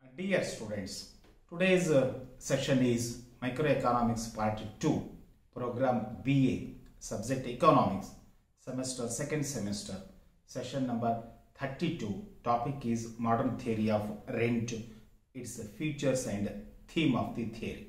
Dear students, today's uh, session is Microeconomics Part 2, Program BA, Subject Economics, Semester, Second Semester, Session number 32. Topic is Modern Theory of Rent, its features and theme of the theory.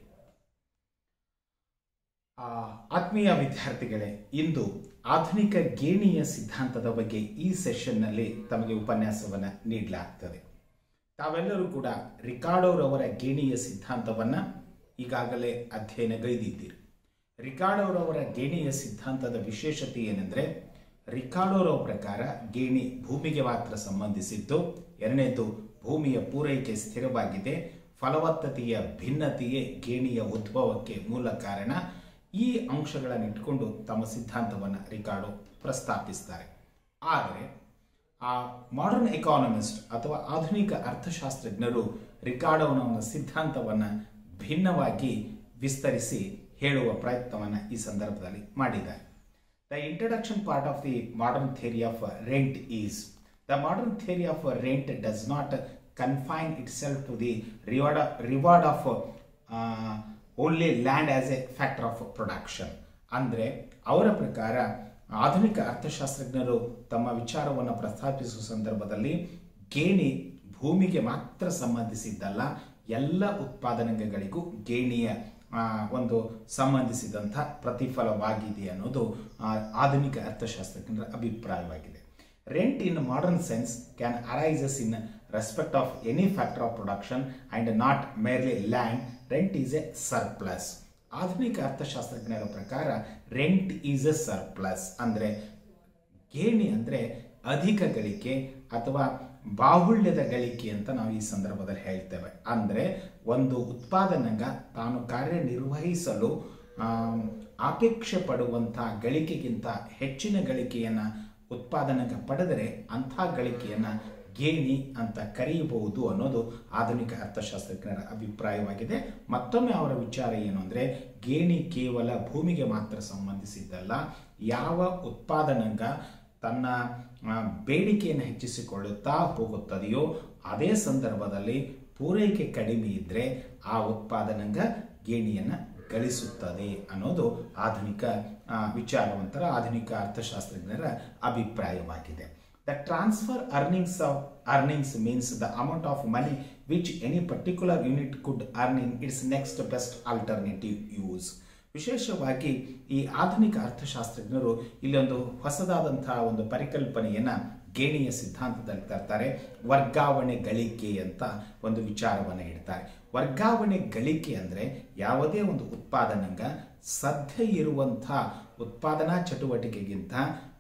ಆ, ಆತ್ಮೀಯ ವಿದ್ಯಾರ್ಥಿಗಳೇ ಇಂದು ಆಧುನಿಕ ಗೇಣಿಯ ಸಿದ್ಧಾಂತದ ಬಗ್ಗೆ ಈ ಸೆಷನ್ನಲ್ಲಿ ತಮಗೆ ಉಪನ್ಯಾಸವನ್ನು ನೀಡಲಾಗ್ತದೆ ತಾವೆಲ್ಲರೂ ಕೂಡ ರಿಕಾರ್ಡೋರವರ ಗೇಣಿಯ ಸಿದ್ಧಾಂತವನ್ನು ಈಗಾಗಲೇ ಅಧ್ಯಯನಗೈದಿದ್ದೀರಿ ರಿಕಾರ್ಡೋರವರ ಗೇಣಿಯ ಸಿದ್ಧಾಂತದ ವಿಶೇಷತೆ ಏನೆಂದರೆ ರಿಕಾರ್ಡೋರವ ಪ್ರಕಾರ ಗೇಣಿ ಭೂಮಿಗೆ ಮಾತ್ರ ಸಂಬಂಧಿಸಿದ್ದು ಎರಡನೇದು ಭೂಮಿಯ ಪೂರೈಕೆ ಸ್ಥಿರವಾಗಿದೆ ಫಲವತ್ತತೆಯ ಭಿನ್ನತೆಯೇ ಗೇಣಿಯ ಉದ್ಭವಕ್ಕೆ ಮೂಲ ಕಾರಣ ಈ ಅಂಶಗಳನ್ನು ಇಟ್ಕೊಂಡು ತಮ್ಮ ಸಿದ್ಧಾಂತವನ್ನು ರಿಕಾರ್ಡೋ ಪ್ರಸ್ತಾಪಿಸ್ತಾರೆ ಆದರೆ ಆ ಮಾಡರ್ನ್ ಎಕಾನಮಿಸ್ಟ್ ಅಥವಾ ಆಧುನಿಕ ಅರ್ಥಶಾಸ್ತ್ರಜ್ಞರು ರಿಕಾರ್ಡೋನ ಒಂದು ಸಿದ್ಧಾಂತವನ್ನು ಭಿನ್ನವಾಗಿ ವಿಸ್ತರಿಸಿ ಹೇಳುವ ಪ್ರಯತ್ನವನ್ನು ಈ ಸಂದರ್ಭದಲ್ಲಿ ಮಾಡಿದ್ದಾರೆ the introduction part of the modern theory of rent is the modern theory of rent does not confine itself to the reward reward of only land as a factor of production ಅಂದರೆ ಅವರ ಪ್ರಕಾರ ಆಧುನಿಕ ಅರ್ಥಶಾಸ್ತ್ರಜ್ಞರು ತಮ್ಮ ವಿಚಾರವನ್ನು ಪ್ರಸ್ತಾಪಿಸುವ ಸಂದರ್ಭದಲ್ಲಿ ಗೇಣಿ ಭೂಮಿಗೆ ಮಾತ್ರ ಸಂಬಂಧಿಸಿದ್ದಲ್ಲ ಎಲ್ಲ ಉತ್ಪಾದನೆಗಳಿಗೂ ಗೇಣಿಯ ಆ, ಒಂದು ಸಂಬಂಧಿಸಿದಂಥ ಪ್ರತಿಫಲವಾಗಿದೆ ಅನ್ನೋದು ಆ, ಆಧುನಿಕ ಅರ್ಥಶಾಸ್ತ್ರಜ್ಞರ ಅಭಿಪ್ರಾಯವಾಗಿದೆ rent in modern sense can arises in respect of any factor of production and not merely land rent is a surplus ಆಧುನಿಕ ಅರ್ಥಶಾಸ್ತ್ರಜ್ಞರ ಪ್ರಕಾರ ರೆಂಟ್ ಈಸ್ ಎ ಸರ್ಪ್ಲಸ್ ಅಂದರೆ ಗೇಣಿ ಅಂದರೆ ಅಧಿಕ ಗಳಿಕೆ ಅಥವಾ ಬಾಹುಳ್ಯದ ಗಳಿಕೆ ಅಂತ ನಾವು ಈ ಸಂದರ್ಭದಲ್ಲಿ ಹೇಳ್ತೇವೆ ಅಂದರೆ ಒಂದು ಉತ್ಪಾದನೆಗ ತಾನು ಕಾರ್ಯನಿರ್ವಹಿಸಲು ಆಮ್, ಅಪೇಕ್ಷೆ ಪಡುವಂಥ ಗಳಿಕೆಗಿಂತ ಹೆಚ್ಚಿನ ಗಳಿಕೆಯನ್ನು ಉತ್ಪಾದನೆಗೆ ಪಡೆದರೆ ಅಂಥ ಗಳಿಕೆಯನ್ನು ಗೇಣಿ ಅಂತ ಕರೆಯಬಹುದು ಅನ್ನೋದು ಆಧುನಿಕ ಅರ್ಥಶಾಸ್ತ್ರಜ್ಞರ ಅಭಿಪ್ರಾಯವಾಗಿದೆ ಮತ್ತೊಮ್ಮೆ ಅವರ ವಿಚಾರ ಏನು ಅಂದರೆ ಗೇಣಿ ಕೇವಲ ಭೂಮಿಗೆ ಮಾತ್ರ ಸಂಬಂಧಿಸಿದ್ದಲ್ಲ ಯಾವ ಉತ್ಪಾದನೆಗ ತನ್ನ ಆ, ಬೇಡಿಕೆಯನ್ನು ಹೆಚ್ಚಿಸಿಕೊಳ್ಳುತ್ತಾ ಹೋಗುತ್ತದೆಯೋ ಅದೇ ಸಂದರ್ಭದಲ್ಲಿ ಪೂರೈಕೆ ಕಡಿಮೆ ಇದ್ದರೆ ಆ ಉತ್ಪಾದನೆಗ ಗೇಣಿಯನ್ನು ಗಳಿಸುತ್ತದೆ ಅನ್ನೋದು ಆಧುನಿಕ ಆ, ವಿಚಾರವಂತರ ಆಧುನಿಕ ಅರ್ಥಶಾಸ್ತ್ರಜ್ಞರ ಅಭಿಪ್ರಾಯವಾಗಿದೆ the transfer earnings of earnings means the amount of money which any particular unit could earn in its next best alternative use ವಿಶೇಷವಾಗಿ ಈ ಆಧುನಿಕ ಅರ್ಥಶಾಸ್ತ್ರಜ್ಞರು ಇಲ್ಲೊಂದು ಹೊಸದಾದಂತಹ ಒಂದು ಪರಿಕಲ್ಪನೆಯನ್ನ ಗೇಣಿಯ ಸಿದ್ಧಾಂತದಲ್ಲಿ ತರ್ತಾರೆ ವರ್ಗಾವಣೆ ಗಳಿಕೆ ಅಂತ ಒಂದು ವಿಚಾರವನ್ನು ಇಡ್ತಾರೆ ವರ್ಗಾವಣೆ ಗಳಿಕೆ ಅಂದರೆ ಯಾವುದೇ ಒಂದು ಉತ್ಪಾದನೆಗ ಸದ್ಯ ಇರುವಂಥ ಉತ್ಪಾದನಾ ಚಟುವಟಿಕೆಗಿಂತ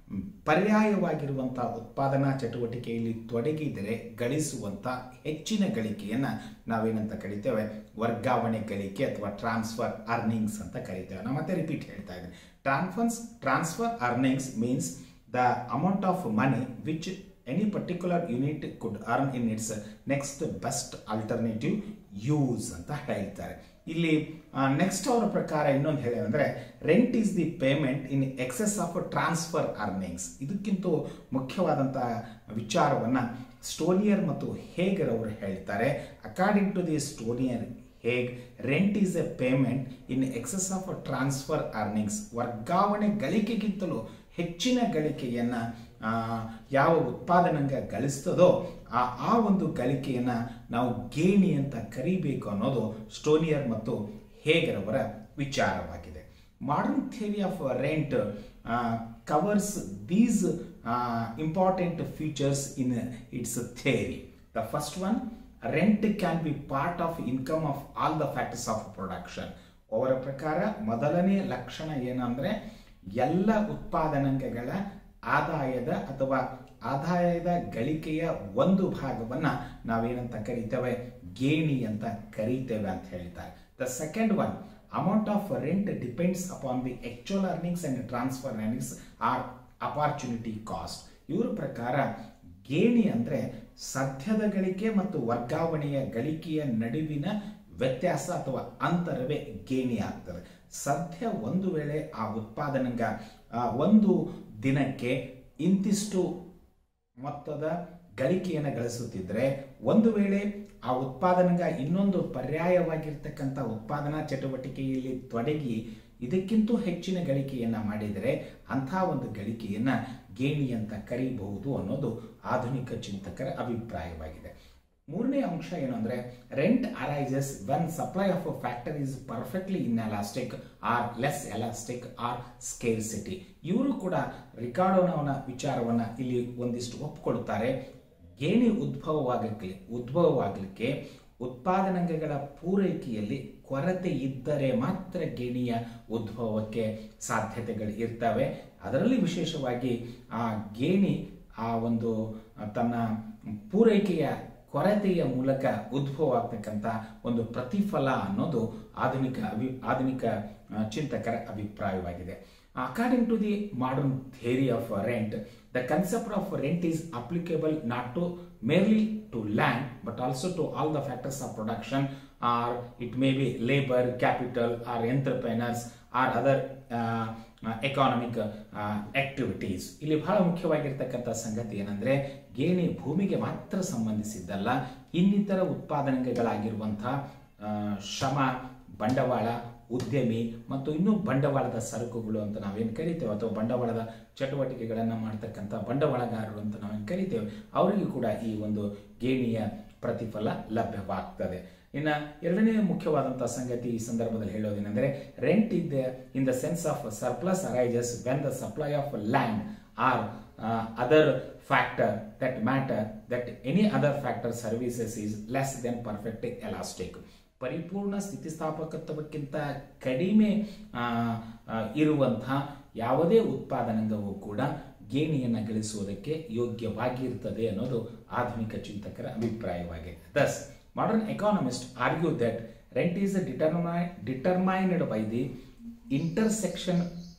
ಪರ್ಯಾಯವಾಗಿರುವಂಥ ಉತ್ಪಾದನಾ ಚಟುವಟಿಕೆಯಲ್ಲಿ ತೊಡಗಿದರೆ ಗಳಿಸುವಂಥ ಹೆಚ್ಚಿನ ಗಳಿಕೆಯನ್ನು ನಾವೇನಂತ ಕರಿತೇವೆ ವರ್ಗಾವಣೆ ಗಳಿಕೆ ಅಥವಾ ಟ್ರಾನ್ಸ್ಫರ್ ಅರ್ನಿಂಗ್ಸ್ ಅಂತ ಕರಿತೇವೆ ನಾವು ಮತ್ತೆ ರಿಪೀಟ್ ಹೇಳ್ತಾ ಇದ್ದೀನಿ transfers transfer earnings means the amount of money which any particular unit could earn in its next best alternative use ಅಂತ ಹೇಳ್ತಾರೆ ಇಲ್ಲಿ ನೆಕ್ಸ್ಟ್ ಅವರ ಪ್ರಕಾರ ಇನ್ನೊಂದು ಹೇಳೋದಂದ್ರೆ rent is the payment in excess of transfer earnings ಇದಕ್ಕಿಂತ ಮುಖ್ಯವಾದಂತಹ ವಿಚಾರವನ್ನು ಸ್ಟೋನಿಯರ್ ಮತ್ತು ಹೇಗರ್ ಅವರು ಹೇಳ್ತಾರೆ according to the Stonier Hague rent is a payment in excess of transfer earnings ವರ್ಗಾವಣೆ ಗಳಿಕೆಗಿಂತಲೂ ಹೆಚ್ಚಿನ ಗಳಿಕೆಯನ್ನು ಯಾವ ಉತ್ಪಾದನೆಗೆ ಗಳಿಸ್ತದೋ ಆ ಆ ಒಂದು ಗಳಿಕೆಯನ್ನು ನಾವು ಗೇಣಿ ಅಂತ ಕರಿಬೇಕು ಅನ್ನೋದು ಸ್ಟೋನಿಯರ್ ಮತ್ತು ಹೇಗರವರ ವಿಚಾರವಾಗಿದೆ modern theory of rent covers these important features in its theory the first one rent can be part of income of all the factors of production ಅವರ ಪ್ರಕಾರ ಮೊದಲನೇ ಲಕ್ಷಣ ಏನಂದ್ರೆ ಎಲ್ಲ ಉತ್ಪಾದನೆಗಳ ಆದಾಯದ ಅಥವಾ ಆದಾಯದ ಗಳಿಕೆಯ ಒಂದು ಭಾಗವನ್ನ ನಾವೇನಂತ ಕರಿತೇವೆ ಗೇಣಿ ಅಂತ ಕರೀತೇವೆ ಅಂತ ಹೇಳ್ತಾರೆ the second one amount of rent depends upon the actual earnings and transfer earnings or opportunity cost ಇವರ ಪ್ರಕಾರ ಗೇಣಿ ಅಂದರೆ ಸದ್ಯದ ಗಳಿಕೆ ಮತ್ತು ವರ್ಗಾವಣೆಯ ಗಳಿಕೆಯ ನಡುವಿನ ವ್ಯತ್ಯಾಸ ಅಥವಾ ಅಂತರವೇ ಗೇಣಿ ಆಗ್ತದೆ ಸದ್ಯ ಒಂದು ವೇಳೆ ಆ ಉತ್ಪಾದನೆಗ ಆ, ಒಂದು ದಿನಕ್ಕೆ ಇಂತಿಷ್ಟು ಮೊತ್ತದ ಗಳಿಕೆಯನ್ನು ಗಳಿಸುತ್ತಿದ್ದರೆ ಒಂದು ವೇಳೆ ಆ ಉತ್ಪಾದನೆಗ ಇನ್ನೊಂದು ಪರ್ಯಾಯವಾಗಿರ್ತಕ್ಕಂಥ ಉತ್ಪಾದನಾ ಚಟುವಟಿಕೆಯಲ್ಲಿ ತೊಡಗಿ ಇದಕ್ಕಿಂತ ಹೆಚ್ಚಿನ ಗಳಿಕೆಯನ್ನ ಮಾಡಿದರೆ ಅಂಥ ಒಂದು ಗಳಿಕೆಯನ್ನ ಗೇಣಿ ಅಂತ ಕರೀಬಹುದು ಅನ್ನೋದು ಆಧುನಿಕ ಚಿಂತಕರ ಅಭಿಪ್ರಾಯವಾಗಿದೆ ಮೂರನೇ ಅಂಶ ಏನು ಅಂದ್ರೆ rent arises when supply of a factor is perfectly in elastic or less elastic or scarcity ಇವರು ಕೂಡ ರಿಕಾರ್ಡೋನವನ ವಿಚಾರವನ್ನ ಇಲ್ಲಿ ಒಂದಿಷ್ಟು ಒಪ್ಪಿಕೊಳ್ತಾರೆ ಗೇಣಿ ಉದ್ಭವವಾಗಲಿಕ್ಕೆ ಉದ್ಭವವಾಗಲಿಕ್ಕೆ ಉತ್ಪಾದನಾಂಗಗಳ ಪೂರೈಕೆಯಲ್ಲಿ ಕೊರತೆ ಇದ್ದರೆ ಮಾತ್ರ ಗೇಣಿಯ ಉದ್ಭವಕ್ಕೆ ಸಾಧ್ಯತೆಗಳು ಇರ್ತವೆ ಅದರಲ್ಲಿ ವಿಶೇಷವಾಗಿ ಆ ಗೇಣಿ ಆ ಒಂದು ತನ್ನ ಪೂರೈಕೆಯ ಕೊರತೆಯ ಮೂಲಕ ಉದ್ಭವ ಆಗ್ತಕ್ಕಂಥ ಒಂದು ಪ್ರತಿಫಲ ಅನ್ನೋದು ಆಧುನಿಕ ಅಭಿ ಆಧುನಿಕ ಚಿಂತಕರ ಅಭಿಪ್ರಾಯವಾಗಿದೆ according to the modern theory of rent the concept of rent is applicable not to merely to land but also to all the factors of production or it may be labor capital or entrepreneurs or other uh, economic activities ಇಲ್ಲಿ ಬಹಳ ಮುಖ್ಯವಾಗಿರ್ತಕ್ಕಂಥ ಸಂಗತಿ ಏನಂದ್ರೆ ಗೇಣಿ ಭೂಮಿಗೆ ಮಾತ್ರ ಸಂಬಂಧಿಸಿದ್ದಲ್ಲ ಇನ್ನಿತರ ಉತ್ಪಾದನೆಗಳಾಗಿರುವಂತಹ ಶ್ರಮ ಬಂಡವಾಳ ಉದ್ಯಮಿ ಮತ್ತು ಇನ್ನೂ ಬಂಡವಾಳದ ಸರಕುಗಳು ಅಂತ ನಾವೇನು ಕರಿತೇವೆ ಅಥವಾ ಬಂಡವಾಳದ ಚಟುವಟಿಕೆಗಳನ್ನು ಮಾಡ್ತಕ್ಕಂಥ ಬಂಡವಾಳಗಾರರು ಅಂತ ನಾವೇನು ಕರಿತೇವೆ ಅವರಿಗೂ ಕೂಡ ಈ ಒಂದು ಗೇಣಿಯ ಪ್ರತಿಫಲ ಲಭ್ಯವಾಗ್ತದೆ ಇನ್ನು ಎರಡನೇ ಮುಖ್ಯವಾದಂತಹ ಸಂಗತಿ ಈ ಸಂದರ್ಭದಲ್ಲಿ ಹೇಳೋದೇನೆಂದರೆ ರೆಂಟ್ ಇದ್ in the sense of surplus arises when the supply of land or other factor that matter that any other factor services is less than perfect elastic ಪರಿಪೂರ್ಣ ಸ್ಥಿತಿಸ್ಥಾಪಕತ್ವಕ್ಕಿಂತ ಕಡಿಮೆ ಇರುವಂತಹ ಯಾವುದೇ ಉತ್ಪಾದನಾಂಗವೂ ಕೂಡ ಗೇಣಿಯನ್ನು ಗಳಿಸುವುದಕ್ಕೆ ಯೋಗ್ಯವಾಗಿರ್ತದೆ ಅನ್ನೋದು ಆಧುನಿಕ ಚಿಂತಕರ ಅಭಿಪ್ರಾಯವಾಗಿದೆ thus modern economist argue that rent is determine determined by the intersection